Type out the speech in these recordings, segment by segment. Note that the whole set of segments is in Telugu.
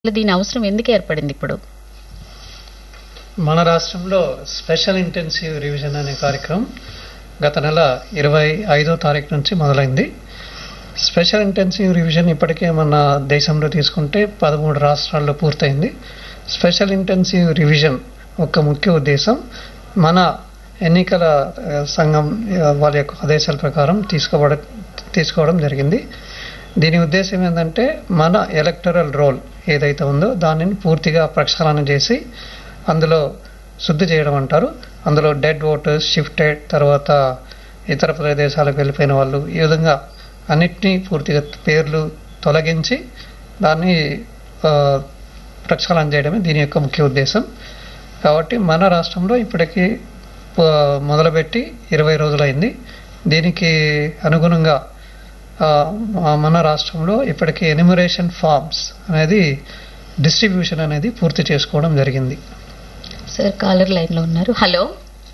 దీని అవసరం ఎందుకు ఏర్పడింది ఇప్పుడు మన రాష్ట్రంలో స్పెషల్ ఇంటెన్సివ్ రివిజన్ అనే కార్యక్రమం గత నెల ఇరవై ఐదో తారీఖు నుంచి మొదలైంది స్పెషల్ ఇంటెన్సివ్ రివిజన్ ఇప్పటికే మన దేశంలో తీసుకుంటే పదమూడు రాష్ట్రాల్లో పూర్తయింది స్పెషల్ ఇంటెన్సివ్ రివిజన్ ఒక ముఖ్య ఉద్దేశం మన ఎన్నికల ఆ, సంఘం ఆ, వాళ్ళ యొక్క ఆదేశాల ప్రకారం తీసుకోబడ తీసుకోవడం జరిగింది దీని ఉద్దేశం ఏంటంటే మన ఎలక్టరల్ రోల్ ఏదైతే ఉందో దానిని పూర్తిగా ప్రక్షాళన చేసి అందులో శుద్ధి చేయడం అంటారు అందులో డెడ్ ఓటర్స్ షిఫ్టెడ్ తర్వాత ఇతర ప్రదేశాలకు వెళ్ళిపోయిన వాళ్ళు ఈ విధంగా అన్నిటినీ పూర్తిగా పేర్లు తొలగించి దాన్ని ఆ, ప్రక్షాళన చేయడమే దీని యొక్క ముఖ్య ఉద్దేశం కాబట్టి మన రాష్ట్రంలో ఇప్పటికీ ఆ, మొదలుపెట్టి ఇరవై రోజులైంది దీనికి అనుగుణంగా ఆ, మన రాష్ట్రంలో ఇప్పటికీ ఎనిమరేషన్ ఫార్మ్స్ అనేది డిస్ట్రిబ్యూషన్ అనేది పూర్తి చేసుకోవడం జరిగింది సార్ కాలర్ లైన్ లో ఉన్నారు హలో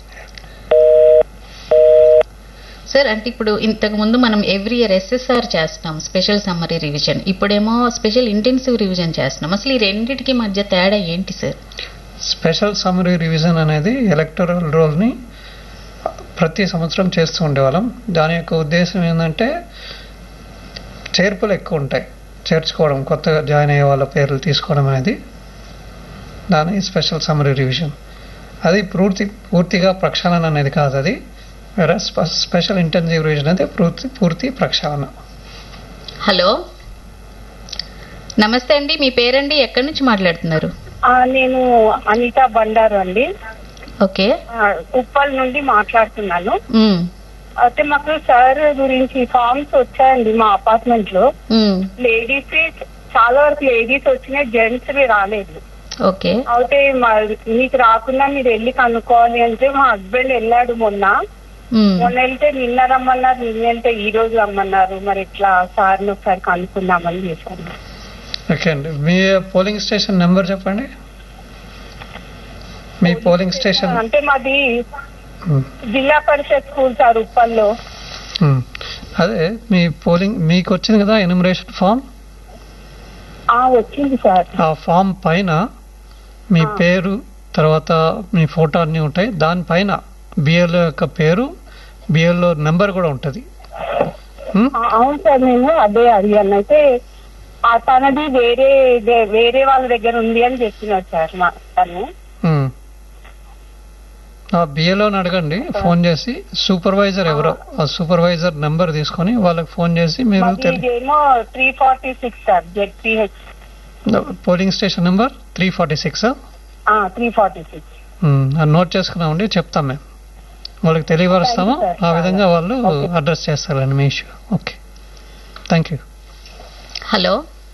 సార్ అంటే ఇప్పుడు ఇంతకు ముందు మనం ఎవ్రీ ఇయర్ ఎస్ఎస్ఆర్ చేస్తున్నాం స్పెషల్ సమ్మరీ రివిజన్ ఇప్పుడేమో స్పెషల్ ఇంటెన్సివ్ రివిజన్ చేస్తున్నాం అసలు ఈ రెండింటికి మధ్య తేడా ఏంటి సార్ స్పెషల్ సమ్మరీ రివిజన్ అనేది ఎలక్టరల్ రోల్ని ప్రతి సంవత్సరం చేస్తూ ఉండేవాళ్ళం దాని యొక్క ఉద్దేశం ఏంటంటే చేర్పులు ఎక్కువ ఉంటాయి చేర్చుకోవడం కొత్తగా జాయిన్ అయ్యే వాళ్ళ పేర్లు తీసుకోవడం అనేది దాని స్పెషల్ సమ్మరీ రివిజన్ అది పూర్తి పూర్తిగా ప్రక్షాళన అనేది కాదు అది వేరే స్పెషల్ ఇంటెన్సివ్ రివిజన్ అయితే పూర్తి పూర్తి ప్రక్షాళన హలో నమస్తే అండి మీ పేరండి ఎక్కడి నుంచి మాట్లాడుతున్నారు ఆ, నేను అనిత బండారు అండి ఓకే ఆ, ఉప్పల్ నుండి మాట్లాడుతున్నాను ఉమ్, అయితే మాకు సార్ గురించి ఫార్మ్స్ వచ్చాయండి మా అపార్ట్మెంట్ లో ఉమ్, లేడీస్ చాలా వరకు లేడీస్ వచ్చినాయి జెంట్స్ రాలేదు ఓకే అయితే మా మీకు రాకుండా మీరు వెళ్ళి కనుక్కోవాలి అంటే మా హస్బెండ్ వెళ్ళాడు మొన్న ఉమ్, మొన్న వెళ్తే నిన్న రమ్మన్నారు నిన్న వెళ్తే ఈ రోజు రమ్మన్నారు మరి ఇట్లా సార్ని ఒకసారి కనుక్కుందామని చేశాను ఓకే అండి మీ పోలింగ్ స్టేషన్ నెంబర్ చెప్పండి మీ పోలింగ్ స్టేషన్ అంటే మాది ఉమ్. జిల్లా పరిషత్ స్కూల్ సార్ ఉప్పల్లో మ్మ్. అదే మీ పోలింగ్ మీకు వచ్చింది కదా ఎనిమరేషన్ ఫామ్ ఆ వచ్చింది సార్ ఆ ఫామ్ పైన మీ ఆ. పేరు తర్వాత మీ ఫోటో అన్నీ ఉంటాయి దానిపైన బిఎల్ఓ యొక్క పేరు బిఎల్ఓ నెంబర్ కూడా ఉంటుంది మ్మ్? ఆ, అవును సార్ నేను అదే అడిగాను అయితే ఆ తనది వేరే దే- వేరే వాళ్ళ దగ్గర ఉంది అని చెప్పినారు సార్ మా తను మ్మ్. ఆ బిఎల్ఓని అడగండి ఫోన్ చేసి సూపర్వైజర్ ఎవరో ఆ సూపర్వైజర్ నెంబర్ తీసుకొని వాళ్ళకి ఫోన్ చేసి మీరు మాది తెలి ఇదేమో three forty six sir ZPH polling station number three forty six three forty six note చేసుకున్నామండి చెప్తాం మేము వాళ్ళకి తెలియపరుస్తాము Thank you, sir. ఆ విధంగా వాళ్ళు Okay. అడ్రస్ చేస్తారండి మీ issue okay thank you hello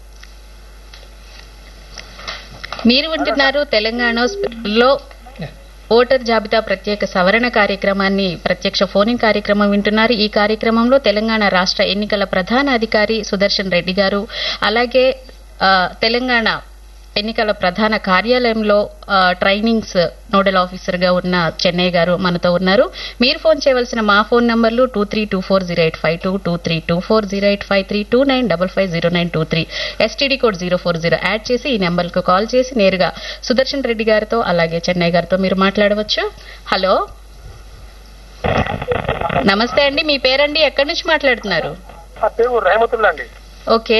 మీరు వింటున్నారు తెలంగాణ లో Yeah. ఓటర్ జాబితా ప్రత్యేక సవరణ కార్యక్రమాన్ని ప్రత్యక్ష ఫోనింగ్ కార్యక్రమం వింటున్నారు ఈ కార్యక్రమంలో తెలంగాణ రాష్ట్ర ఎన్నికల ప్రధాన అధికారి సుదర్శన్ రెడ్డి గారు అలాగే ఆ, తెలంగాణ ఎన్నికల ప్రధాన కార్యాలయంలో ఆ, ట్రైనింగ్స్ నోడల్ ఆఫీసర్ గా ఉన్న చెన్నై గారు మనతో ఉన్నారు మీరు ఫోన్ చేయవలసిన మా ఫోన్ నంబర్లు two three two four zero eight five two two three two four zero eight five three two nine double five zero nine two three STD code zero four zero add చేసి ఈ నెంబర్కు కాల్ చేసి నేరుగా సుదర్శన్ రెడ్డి గారితో అలాగే చెన్నై గారితో మీరు మాట్లాడవచ్చు హలో నమస్తే అండి మీ పేరండి ఎక్కడి నుంచి మాట్లాడుతున్నారు ఆ పేరు రహమతుల్లా అండి ఓకే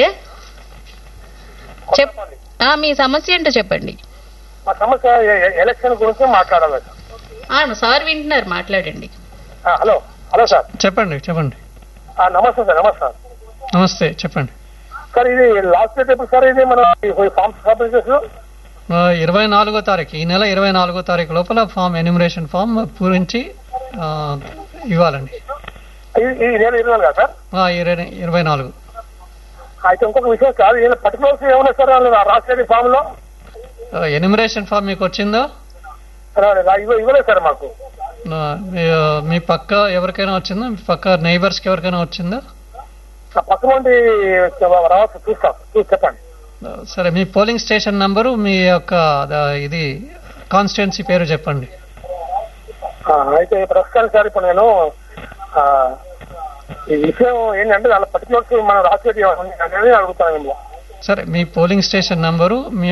చెప్ ఆ, మీ సమస్య ఏంటో చెప్పండి మా సమస్య ఎ- ఎ- ఎలక్షన్ గురించి మాట్లాడాలి సార్. ఆ, సార్ వింటున్నారు మాట్లాడండి ఆ, హలో హలో సార్ చెప్పండి చెప్పండి ఆ, నమస్తే సార్ నమస్తే సార్ నమస్తే చెప్పండి సార్ ఇది లాస్ట్ డేట్ ఎప్పుడు సార్ ఇది మనం ఫార్మ్స్ సబ్మిట్ చేసి ఆ, ఇరవై నాలుగో తారీఖు ఈ నెల ఇరవై నాలుగో తారీఖు లోపల ఫామ్ ఎన్యూమరేషన్ ఫామ్ పూరించి ఆ, ఇవ్వాలండి ఈ నెల ఇరవై నాలుగు సార్ ఆ, ఇరవై ఇరవై నాలుగు అయితే ఇంకొక విషయం సార్ ఈయన పర్టికులర్స్ ఏమన్నా సార్ రాష్ట్ర ఫామ్ లో ఆ, ఎన్యూమరేషన్ ఫామ్ మీకు వచ్చిందో ఇవ్వ- ఇవ్వలేదు సార్ మాకు ఆ, మీ మీ పక్క ఎవరికైనా వచ్చిందా మీ పక్క నైబర్స్కి ఎవరికైనా వచ్చిందా ఆ పక్కన నుండి రావచ్చు చూస్తాం చూసి చెప్పండి ఆ, సరే మీ పోలింగ్ స్టేషన్ నంబరు మీ యొక్క ఆ, ఇది కాన్స్టిట్యున్సీ పేరు చెప్పండి ఆ, అయితే ప్రస్తుతానికి సార్ ఇప్పుడు నేను ఆ, ఈ విషయం ఏంటంటే వాళ్ళ పర్టికులర్స్ మన రాష్ట్ర అనేది అడుగుతాను సరే మీ పోలింగ్ స్టేషన్ నంబరు మీ